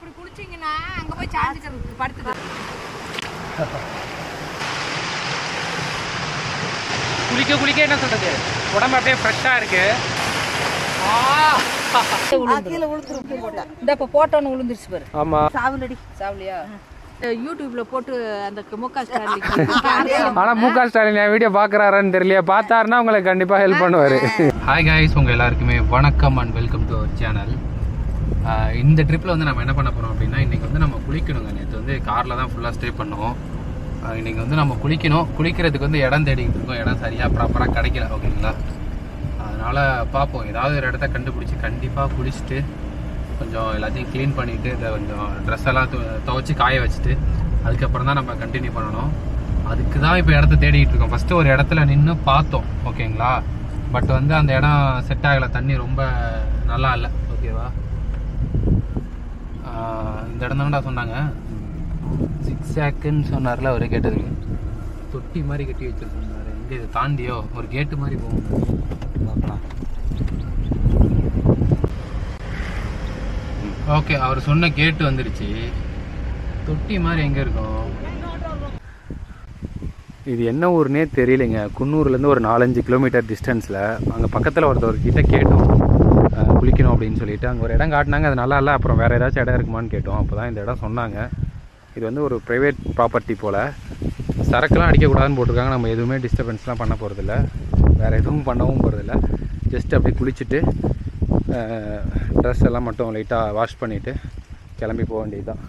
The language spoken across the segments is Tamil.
இப்படி குளிச்சிங்கன்னா அங்க போய் சாஞ்சுக்கிறது படுத்துது குளிக்க குளிக்க என்ன சொல்றது உடம்பு அப்படியே ஃப்ரெஷ்ஷாக இருக்கு கீழே உளுத்துருக்கு போட்டேன் இந்த இப்ப போட்டோன்னு விழுந்துருச்சு பாரு ஆமாம் சாவுலடி சாவலியா யூடியூப்ல போட்டு அந்த முக ஸ்டாலின் ஆனால் முக ஸ்டாலின் என் வீடியோ பார்க்குறாரான்னு தெரியலையே பார்த்தாருன்னா உங்களுக்கு கண்டிப்பாக ஹெல்ப் பண்ணுவார் ஹாய் காய்ஸ் உங்கள் எல்லாருக்குமே வணக்கம் and welcome to our channel இந்த ட்ரிப்பில் வந்து நம்ம என்ன பண்ண போகிறோம் அப்படின்னா இன்றைக்கி வந்து நம்ம குளிக்கணுங்க நேற்று வந்து காரில் தான் ஃபுல்லாக ஸ்டே பண்ணோம் ஆஹ் இன்னைக்கு வந்து நம்ம குளிக்கணும் குளிக்கிறதுக்கு வந்து இடம் தேடிக்கிட்டு இருக்கோம் இடம் சரியாக ப்ராப்பராக கிடைக்கல ஓகேங்களா அதனால் பார்ப்போம் ஏதாவது ஒரு இடத்த கண்டுபிடிச்சி கண்டிப்பாக குளிச்சுட்டு கொஞ்சம் எல்லாத்தையும் க்ளீன் பண்ணிவிட்டு இதை கொஞ்சம் ட்ரெஸ் எல்லாம் து- துவைச்சு காய வச்சுட்டு அதுக்கப்புறம் தான் நம்ம கண்டினியூ பண்ணணும் அதுக்கு தான் இப்போ இடத்த தேடிட்டு இருக்கோம் ஃபஸ்ட்டு ஒரு இடத்துல நின்று பார்த்தோம் ஓகேங்களா பட் வந்து அந்த இடம் செட் ஆகலை தண்ணி ரொம்ப நல்லா இல்லை ஓகேவா ஆஹ் இந்த இடம் தான்டா சொன்னாங்க சிக்ஸ் சேக்குன்னு சொன்னார்ல அவரே கேட்டதுக்கு தொட்டி மாதிரி கட்டி வச்சிருக்காரு எங்கே இதை தாண்டியோ ஒரு கேட்டு மாதிரி போகும் பார்க்கலாம் ஓகே அவர் சொன்ன கேட்டு வந்துருச்சு தொட்டி மாதிரி எங்கே இருக்கும் இது என்ன ஊர்னே தெரியலைங்க குன்னூர்லேருந்து ஒரு நாலஞ்சு கிலோமீட்டர் டிஸ்டன்ஸில் அங்கே பக்கத்தில் ஒருத்தவர்கிட்ட கேட்டோம் அஹ், குளிக்கணும் அப்படின்னு சொல்லிட்டு அங்கே ஒரு இடம் காட்டினாங்க அது நல்லா இல்லை அப்புறம் வேறு ஏதாச்சும் இடம் இருக்குமான்னு கேட்டோம் அப்போ தான் இந்த இடம் சொன்னாங்க இது வந்து ஒரு ப்ரைவேட் ப்ராப்பர்ட்டி போல் சரக்குலாம் அடிக்கக்கூடாதுன்னு போட்டிருக்காங்க நம்ம எதுவுமே டிஸ்டர்பன்ஸ்லாம் பண்ண போகிறதில்ல வேறு எதுவும் பண்ணவும் போகிறதில்ல ஜஸ்ட் அப்படியே குளிச்சுட்டு ட்ரெஸ் எல்லாம் மட்டும் லைட்டாக வாஷ் பண்ணிவிட்டு கிளம்பி போக வேண்டியது தான்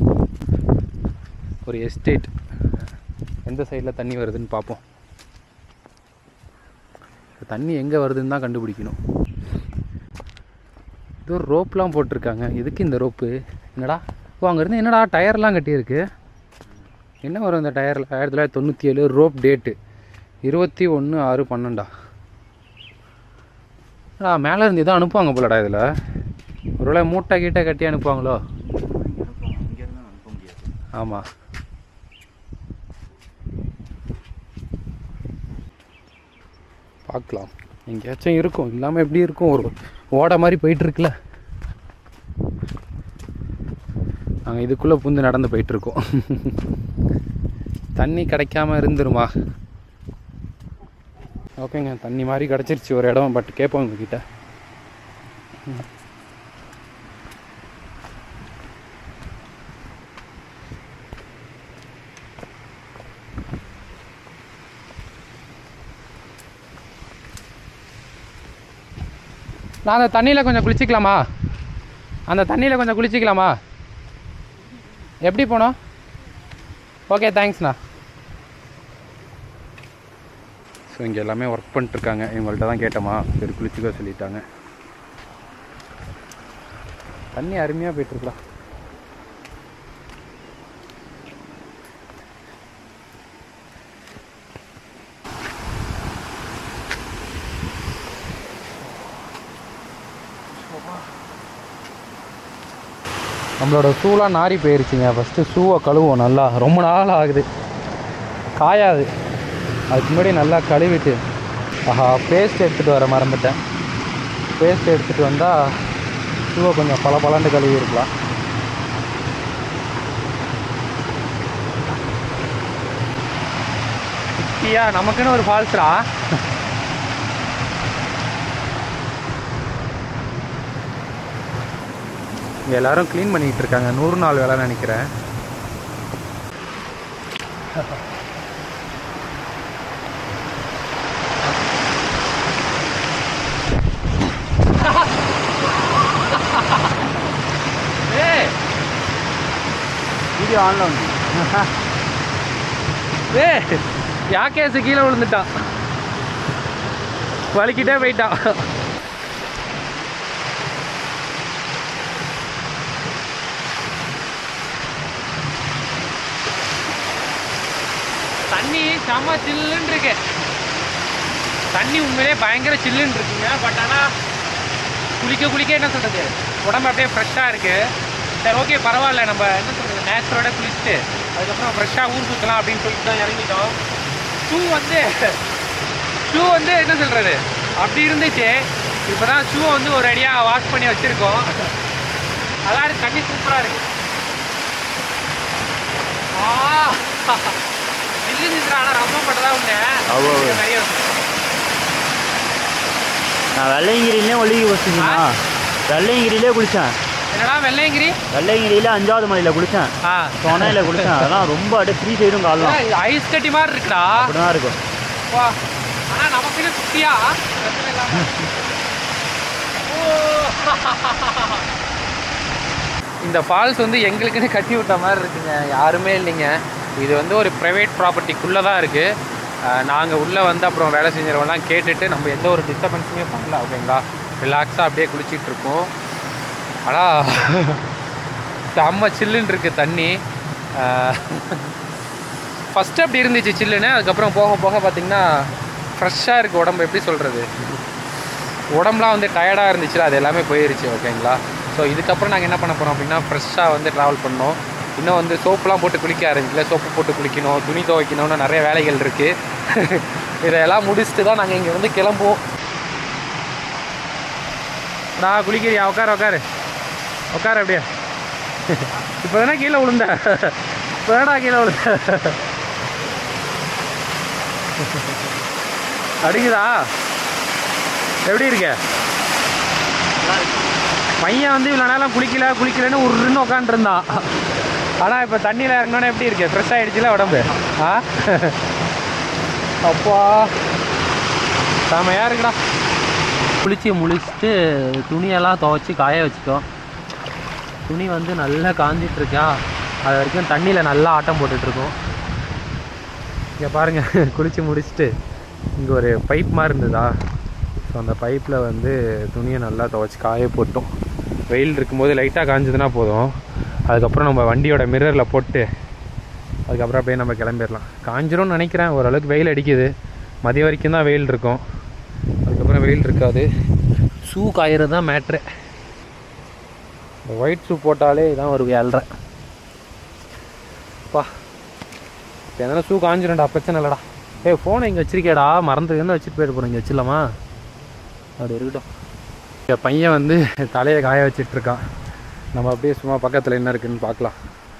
ஒரு எஸ்டேட் எந்த சைடில் தண்ணி வருதுன்னு பார்ப்போம் இந்த தண்ணி எங்கே வருதுன்னு தான் கண்டுபிடிக்கணும் இது ஒரு ரோப்லாம் போட்டிருக்காங்க எதுக்கு இந்த ரோப்பு என்னடா ஓ அங்கேருந்து என்னடா டயர்லாம் கட்டியிருக்கு என்ன வரும் இந்த டயரில் ஆயிரத்தி தொள்ளாயிரத்தி தொண்ணூற்றி ஏழு ரோப் டேட்டு இருபத்தி ஒன்று ஆறு பன்னெண்டா டா மேலே இருந்து இதான் அனுப்புவாங்க போலடா இதில் ஒருவேளை மூட்டை கீட்டை கட்டி அனுப்புவாங்களோ ஆமாம் பார்க்கலாம் எங்கேயாச்சும் இருக்கும் இல்லாமல் எப்படி இருக்கும் ஒரு ஓடை மாதிரி போயிட்டுருக்குல்ல நாங்கள் இதுக்குள்ளே புந்து நடந்து போயிட்டுருக்கோம் தண்ணி கிடைக்காம இருந்துருமா ஓகேங்க தண்ணி மாதிரி கிடச்சிருச்சு ஒரு இடம் பட் கேட்போம் உங்ககிட்ட நான் அந்த தண்ணியில் கொஞ்சம் குளிச்சிக்கலாமா அந்த தண்ணியில் கொஞ்சம் குளிச்சிக்கலாமா எப்படி போனோம் ஓகே தேங்க்ஸ்ண்ணா ஸோ இங்கே எல்லாமே ஒர்க் பண்ணிட்டுருக்காங்க இவங்கள்ட்ட தான் கேட்டோமா சரி குளிச்சுக்க சொல்லிட்டாங்க தண்ணி அருமையாக போயிட்டுருக்கலாம் நம்மளோட ஷூலாம் நாரி போயிருச்சுங்க ஃபஸ்ட்டு ஷூவை கழுவுவோம் நல்லா ரொம்ப நாள் ஆகுது காயாது அதுக்கு முன்னாடி நல்லா கழுவிட்டு ஆஹா பேஸ்ட் எடுத்துகிட்டு வர மறந்துட்டேன் பேஸ்ட் எடுத்துகிட்டு வந்தால் ஷூவை கொஞ்சம் பல பலண்டு கழுவி இருக்கலாம் குட்டியா நமக்குன்னு ஒரு ஃபால்ஸ்ரா இங்கே எல்லாரும் க்ளீன் பண்ணிட்டு இருக்காங்க நூறு நாள் வேலை நினைக்கிறேன் வீடியோ ஆன்ல வந்து ஏ யாக்கேசு கீழே விழுந்துட்டான் வலிக்கிட்டே போயிட்டான் தண்ணி செம்ம சில்லுன்னு இருக்கு தண்ணி உண்மையிலே பயங்கர சில்லுன்னு இருக்குங்க பட் ஆனால் குளிக்க குளிக்க என்ன சொல்கிறது உடம்பு அப்படியே ஃப்ரெஷ்ஷாக இருக்குது சரி ஓகே பரவாயில்ல நம்ம என்ன சொல்கிறது நேச்சரோட குளிச்சுட்டு அதுக்கப்புறம் ஃப்ரெஷ்ஷாக ஊர் சுற்றலாம் அப்படின்னு சொல்லிட்டு தான் இறங்கிட்டோம் ஷூ வந்து ஷூ வந்து என்ன சொல்கிறது அப்படி இருந்துச்சு இப்போ தான் ஷூவை வந்து ஒரு அடியாக வாஷ் பண்ணி வச்சுருக்கோம் நல்லா இருக்கு தண்ணி சூப்பரா இருக்கு ஆ ஜில்லு இருந்துச்சுடா ஆனால் ரொம்ப பட்டதா உண்டு அவ்வளோ. நிறைய இருக்கு. நான் வெள்ளையங்கிரியிலே ஒழுகி வச்சுக்கீங்களா வெள்ளையங்கிரியிலே குளித்தேன் என்னடா வெள்ளையங்கிரி வெள்ளையங்கிரியில அஞ்சாவது மலையில் குளித்தேன் ஆ சொனையில் குளித்தேன் அதெல்லாம் ரொம்ப அப்படியே ஃப்ரீ சைடும் காலம் இது ஐஸ் கட்டி மாதிரி இருக்குடா அப்படிதான் இருக்கும் வா ஆனா நமக்கு குட்டியா பிரச்சனை இல்லாம. ஓ. இந்த ஃபால்ஸ் வந்து எங்களுக்குன்னு கட்டி விட்ட மாதிரி இருக்குங்க யாருமே இல்லைங்க இது வந்து ஒரு ப்ரைவேட் ப்ராப்பர்ட்டிக்குள்ளே தான் இருக்குது நாங்கள் உள்ளே வந்து அப்புறம் வேலை செஞ்சவங்கலாம் கேட்டுட்டு நம்ம எந்த ஒரு டிஸ்டர்பன்ஸுமே பண்ணல ஓகேங்களா ரிலாக்ஸாக அப்படியே குளிச்சிட்டு இருக்கோம் ஆனால் செம்ம சில்லுன்னு இருக்குது தண்ணி ஃபஸ்ட்டு அப்படி இருந்துச்சு சில்லுன்னு அதுக்கப்புறம் போக போக பார்த்தீங்கன்னா ஃப்ரெஷ்ஷாக இருக்குது உடம்பு எப்படி சொல்கிறது உடம்புலாம் வந்து டயர்டாக இருந்துச்சு அது எல்லாமே போயிருச்சு ஓகேங்களா ஸோ இதுக்கப்புறம் நாங்கள் என்ன பண்ண போகிறோம் அப்படின்னா ஃப்ரெஷ்ஷாக வந்து ட்ராவல் பண்ணோம் இன்னும் வந்து சோப்புலாம் போட்டு குளிக்க ஆரம்பிக்கல சோப்பு போட்டு குளிக்கணும் துணி துவைக்கணும்னு நிறைய வேலைகள் இருக்குது இதையெல்லாம் முடிச்சுட்டு தான் நாங்கள் இங்கே வந்து கிளம்புவோம் நான் குளிக்கிறியா உட்காரு உட்காரு உட்காரு அப்படியே இப்போ தானே கீழே விழுந்த இப்போ கீழே விழுந்த அடிக்குதா எப்படி இருக்க பையன் வந்து இவ்வளோ நேரம் குளிக்கல குளிக்கலன்னு உருன்னு உட்காந்துருந்தான் ஆனால் இப்போ தண்ணியில் இறங்கினோன்னே எப்படி இருக்கு ஃப்ரெஷ் ஆகிடுச்சுல உடம்பு ஆ அப்பா செமையாக இருக்குடா குளிச்சு முழிச்சிட்டு துணியெல்லாம் துவைச்சி காய வச்சுட்டோம் துணி வந்து நல்லா காஞ்சிட்டு இருக்கா அது வரைக்கும் தண்ணியில் நல்லா ஆட்டம் போட்டுட்ருக்கோம் இங்கே பாருங்கள் குளித்து முடிச்சுட்டு இங்கே ஒரு பைப் மாதிரி இருந்ததா ஸோ அந்த பைப்பில் வந்து துணியை நல்லா துவைச்சி காய போட்டோம் வெயில் இருக்கும்போது லைட்டாக காஞ்சதுன்னா போதும் அதுக்கப்புறம் நம்ம வண்டியோட மிரரில் போட்டு அதுக்கப்புறம் அப்படியே நம்ம கிளம்பிடலாம் காஞ்சிரும்னு நினைக்கிறேன் ஓரளவுக்கு வெயில் அடிக்குது மதியம் வரைக்கும் தான் வெயில் இருக்கும் அதுக்கப்புறம் வெயில் இருக்காது ஷூ காயறது தான் மேட்ரு இந்த ஒயிட் ஷூ போட்டாலே இதான் ஒரு ஏழ்ரை பா இப்போ எதனா ஷூ காஞ்சிடும்டா பிரச்சனை இல்லைடா ஏய் ஃபோனை இங்கே வச்சிருக்கேடா மறந்து இருந்தால் வச்சுட்டு போயிட்டு போகிறோம் இங்கே வச்சிடலாமா அப்படி இருக்கட்டும் என் பையன் வந்து தலையை காய வச்சிட்டு இருக்கான் நம்ம அப்படியே சும்மா பக்கத்தில் என்ன இருக்குன்னு பார்க்கலாம்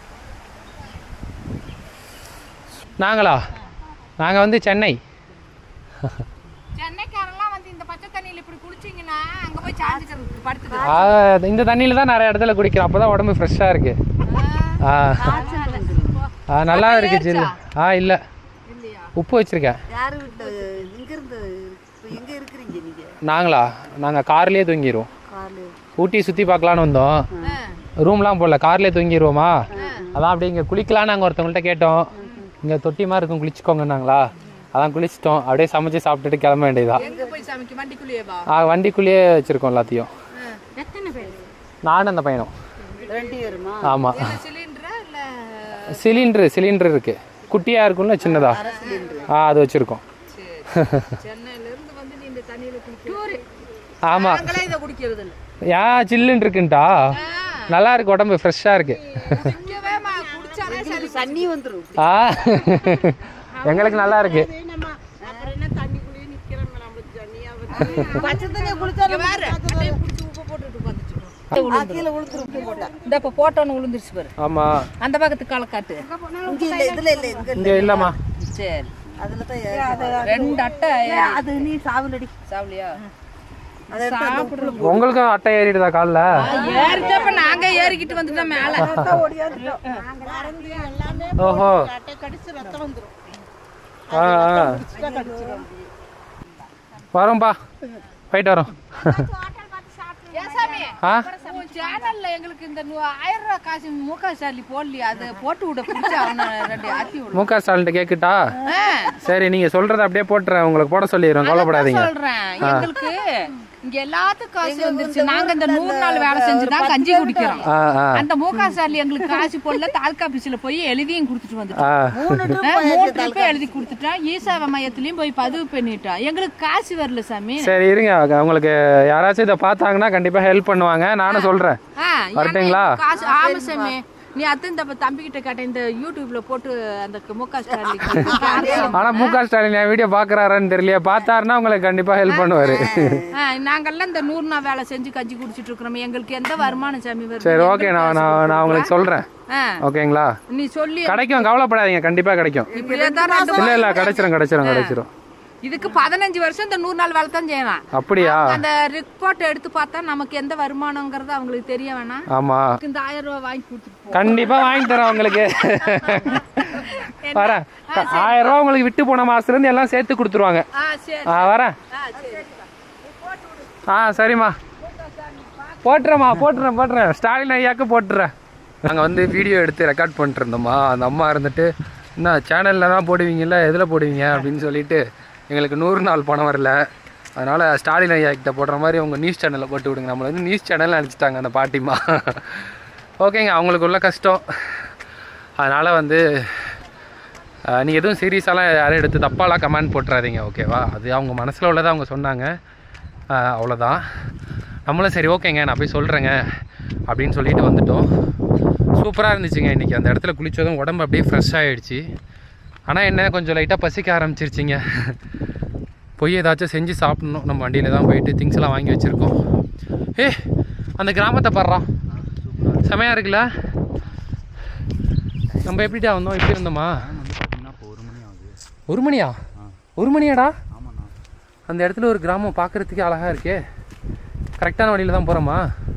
நாங்களா நாங்கள் வந்து சென்னை சென்னைக்காரெல்லாம் வந்து இந்த பச்சை தண்ணியில இப்படி குளிச்சீங்கன்னா அங்க போய் சாஞ்சுக்கிறது படுத்துது ஆ, இந்த தண்ணியில் தான் நிறைய இடத்துல குடிக்கிறோம் அப்போ தான் உடம்பு ஃப்ரெஷ்ஷாக இருக்கு ஆ ஆ நல்லா இருக்கு சில்லு ஆ இல்லை இல்லையா உப்பு வச்சுருக்கேன் யாரு வீட்டுல இங்க இருந்து இப்ப எங்க இருக்கிறீங்க நீங்க நாங்களா நாங்கள் கார்லேயே தூங்கிடுவோம் காலு ஊட்டி சுற்றி பார்க்கலான்னு வந்தோம் ரூம்லாம் போடல கார்லேயே தூங்கிடுவோமா அதான் அப்படியே இங்கே குளிக்கலான்னு நாங்கள் ஒருத்தவங்கள்ட்ட கேட்டோம் இங்கே தொட்டி மாதிரி இருக்கும் குளிச்சுக்கோங்கன்னாங்களா அதான் குளிச்சிட்டோம் அப்படியே சமைச்சு சாப்பிட்டுட்டு கிளம்ப வேண்டியதா எங்க போய் சமைக்க வண்டிக்குள்ளேயேவா ஆ வண்டிக்குள்ளேயே வச்சுருக்கோம் எல்லாத்தையும் எத்தனை பேர் நானும் அந்த பையனும் ரெண்டு பேருமா ஆமாம் சிலிண்டரா இல்ல சிலிண்ட்ரு சிலிண்டர் இருக்குது குட்டியாக இருக்கும்ல சின்னதா ஆ அது வச்சுருக்கோம் சென்னையில இருந்து வந்து நீ இந்த தண்ணியில குளிக்க ஆமாம் நாங்களே இதை குடிக்கிறது இல்ல ஏன் சில்லுன்னு இருக்குன்ட்டா நல்லா இருக்கு உடம்பு ஃப்ரெஷ்ஷாக இருக்கு குடிக்கவே மா- குடிச்சாலே சரி தண்ணி வந்துரும் ஆ எங்களுக்கு நல்லா இருக்கு பச்சை தண்ணியை குளிச்சா இங்க பாரு அப்படியே குடிச்சு உப்பு போட்டுட்டு உட்காந்துச்சு ஆ, கீழே விழுத்துரும் உப்பு போட்டா இந்த இப்ப போட்டோன்னு விழுந்துருச்சு பாரு ஆமாம் அந்த பக்கத்துக்கு காலை காட்டு இங்க இல்ல இதுல இல்ல இங்க இல்ல இங்கே இல்லைம்மா சரி அதுல தான் ஏறி- ரெண்டு அட்டை அது நீ சாவுலடி சாவலியா அதை எடுத்து அந்த உப்புல உங்களுக்கும் அட்டை ஏறிடுதா காலில் ஏறிட்டப்ப நாங்க ஏறிக்கிட்டு வந்துட்டோம் மேல ஓஹோ ஆ ஆ வரோம்பா போயிட்டு வரோம் ஏசாமி ஆ உன் சேனல்ல எங்களுக்கு இந்த நூ- ஆயிரம் ரூபாய் காசு முக சாலி போடலையா அது போட்டு விட பிடிச்ச அவனை ரெண்டு ஆத்தி விடு முக ஸ்டாலின்ட்ட கேட்குட்டா ஆ, சரி நீங்கள் சொல்கிறத அப்படியே போட்டுறேன் உங்களுக்கு போட சொல்லிடுறோம் கவலைப்படாதீங்க சொல்றேன் எங்களுக்கு இங்க எல்லாத்துக்கும் காசு வந்துருச்சு நாங்க இந்த நூறு நாள் வேலை செஞ்சுதான் கஞ்சி குடிக்கிறோம் ஆ ஆ அந்த முக சாலி எங்களுக்கு காசு போடல தாலுக்கா ஆபீஸ்ல போய் எழுதியும் கொடுத்துட்டு வந்துட்டோம் ஆ ஆ, மூணு ட்ரிப் எழுதி கொடுத்துட்டோம் ஈசாவ மையத்திலயும் போய் பதிவு பண்ணிட்டோம் எங்களுக்கு காசு வரல சாமி சரி இருங்க அவங்க- உங்களுக்கு யாராச்சும் இதை பார்த்தாங்கன்னா கண்டிப்பாக ஹெல்ப் பண்ணுவாங்க நானும் சொல்கிறேன் ஆ, வரட்டுங்களா? ஏங்க காசு ஆமா சாமி நீ அத்தை இந்த தம்பி கிட்ட கேட்டேன் இந்த யூடியூப்ல போட்டு அந்த முக ஸ்டாலின் ஆனா மு க ஸ்டாலின் என் வீடியோ பாக்குறாரான்னு தெரியலையே பார்த்தாருன்னா உங்களுக்கு கண்டிப்பா ஹெல்ப் பண்ணுவாரு நாங்கெல்லாம் இந்த நூறு நாள் வேலை செஞ்சு கஞ்சி குடிச்சிட்டு இருக்கிறோம் எங்களுக்கு எந்த வருமானம் சாமி வருது சரி ஓகே நான் நான் நான் உங்களுக்கு சொல்றேன் ஆ, ஓகேங்களா நீ சொல்லி கிடைக்கும் கவலைப்படாதீங்க கண்டிப்பா கிடைக்கும் இப்படியே தான் ரெண்டு இல்ல இல்ல கிடைச்சிரும் கிடைச்சிரும் கிடைச்சிரும் இதுக்கு பதினஞ்சு வருஷம் இந்த நூறு நாள் வேலை தான் செய்யலாம் அப்படியா அந்த ரிப்போர்ட் எடுத்து பார்த்தா நமக்கு எந்த வருமானங்கிறது அவங்களுக்கு தெரிய வேணாம் ஆமா இந்த ஆயிரம் ரூபாய் வாங்கி கொடுத்துட்டு போ. கண்டிப்பா வாங்கி தரேன் உங்களுக்கு வரேன் ஆயிரம் ரூபாய் உங்களுக்கு விட்டு போன மாசத்துல இருந்து எல்லாம் சேர்த்து கொடுத்துருவாங்க ஆ சரி ஆ வரேன் ஆ சரி ஆ சரிம்மா போட்டுறேம்மா போட்டுறேன் போட்டுறேன் ஸ்டாலின் ஐயாக்கு போட்டுறேன் நாங்கள் வந்து வீடியோ எடுத்து ரெக்கார்ட் பண்ணிட்டு இருந்தோமா அந்த அம்மா இருந்துட்டு என்ன சேனலில் தான் போடுவீங்கல்ல எதில் போடுவீங்க அப்படின்னு சொல்லிட்டு எங்களுக்கு நூறு நாள் பணம் வரல அதனால் ஸ்டாலின் ஐயா கிட்ட போடுற மாதிரி உங்கள் நியூஸ் சேனலில் போட்டு விடுங்க நம்மளை வந்து நியூஸ் சேனல் நினச்சிட்டாங்க அந்த பாட்டிமா ஓகேங்க அவங்களுக்கு உள்ள கஷ்டம் அதனால் வந்து நீங்கள் எதுவும் சீரியஸாலாம் யாரும் எடுத்து தப்பாலாம் கமெண்ட் போட்டுறாதீங்க ஓகேவா அது அவங்க மனசில் உள்ளதை அவங்க சொன்னாங்க ஆஹ் அவ்வளோதான் நம்மளும் சரி ஓகேங்க நான் போய் சொல்கிறேங்க அப்படின்னு சொல்லிட்டு வந்துட்டோம் சூப்பராக இருந்துச்சுங்க இன்றைக்கி அந்த இடத்துல குளித்ததும் உடம்பு அப்படியே ஃப்ரெஷ் ஆகிடுச்சு ஆனால் என்ன கொஞ்சம் லைட்டாக பசிக்க ஆரம்பிச்சிருச்சிங்க போய் ஏதாச்சும் செஞ்சு சாப்பிட்ணும் நம்ம வண்டியில் தான் போயிட்டு திங்ஸ் எல்லாம் வாங்கி வச்சுருக்கோம் ஏ அந்த கிராமத்தை பாடுறோம் செமையாக இருக்குல்ல நம்ம எப்படிடா வந்தோம் எப்படி இருந்தோமா ஒரு மணியா ஒரு மணியாடா அந்த இடத்துல ஒரு கிராமம் பார்க்குறதுக்கே அழகாக இருக்கே கரெக்டான வழியில் தான் போகிறோமா